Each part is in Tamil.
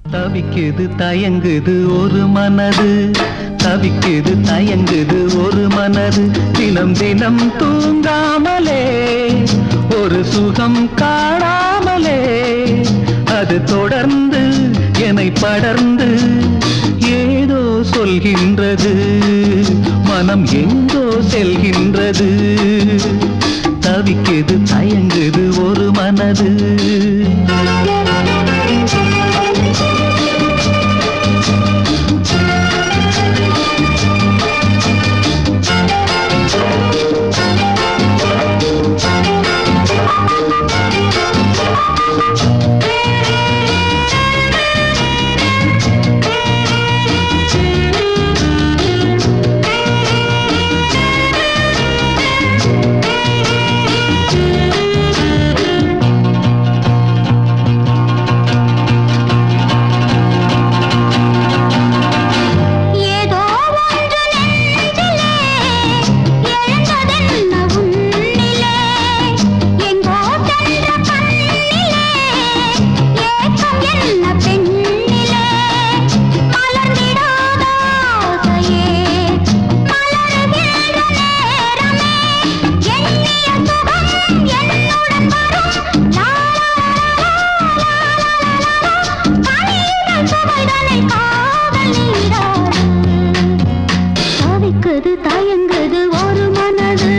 தவிக்குது தயங்குது ஒரு மனது தவிக்குது தயங்குது ஒரு மனது தினம் தினம் தூங்காமலே ஒரு சுகம் காணாமலே அது தொடர்ந்து என்னை படர்ந்து ஏதோ சொல்கின்றது மனம் எங்கோ செல்கின்றது தவிக்குது தயங்குது ஒரு மனது ஏதோ ஒன்று நெஞ்சிலே எழுந்ததென்ன உன்னிலே எங்கோ சென்ற கண்ணிலே ஏக்கம் என்ன பெண்ணிலே மலர்ந்திடாத ஆசையே மலருகின்ற நேரமே எண்ணிய சுகம் என்னுடன் வரும் லா கலையுடன் சுவைதனை காதல் நீராடு தவிக்குது தயங்குது ஒரு மனது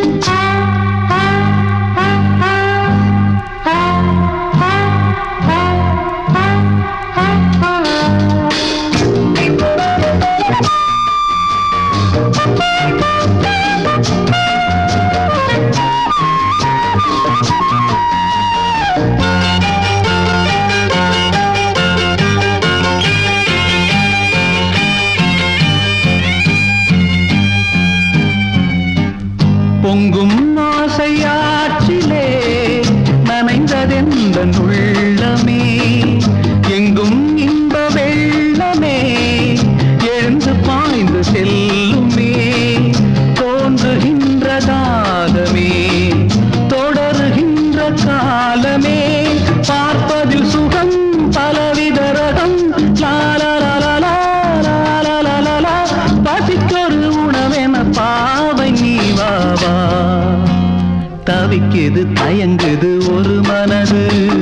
பொங்கும் ஆசையாற்றிலே நனைந்ததெந்த உள்ளமே எங்கும் இன்ப வெள்ளமே எழுந்து பாய்ந்து செல்லுமே தோன்றுகின்ற தாகமே தொடருகின்ற காலமே பார்ப்பதில் சுகம் பலவித ரகம் லாலலலலா, லாலலலலா. பசிக்கொரு உணவென பாவை நீ வாவா தவிக்குது தயங்குது ஒரு மனது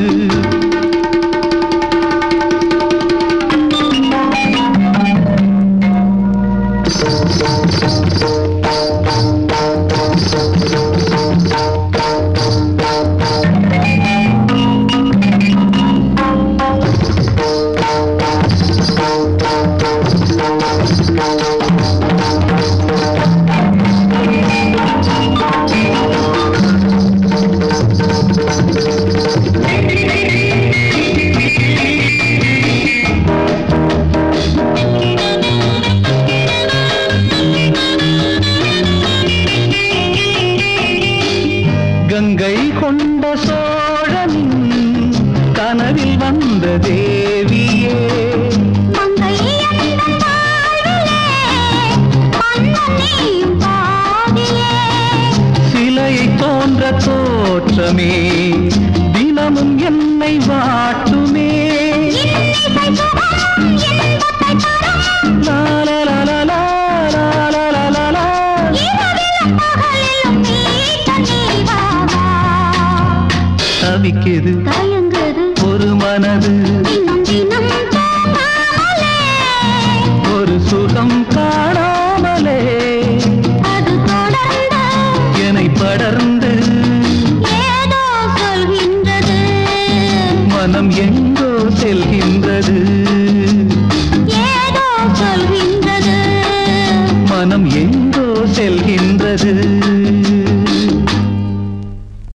கங்கை கொண்ட சோழனின் கனவில் வந்த தேவியே மங்கை எந்தன் வாழ்விலே மன்னன் நீயும் பாதியே சிலையை தோன்ற தோற்றமே தினமும் என்னை வாட்டுமே இன்னிசை சுகம் இன்பத்தை தரும் லாலலலலா, லாலலலலா. இரவிலும் பகலிலும் நீட்ட நீ வாவா தவிக்குது தயங்குது ஒரு மனது தினம் தினம் தூங்காமலே ஒரு சுகம் காணாமலே அது தொடர்ந்து என்னை படர்ந்து ஏதோ சொல்கின்றது மனம் எங்கோ செல்கின்றது ஏதோ சொல்கின்றது மனம் எங்கோ செல்கின்றது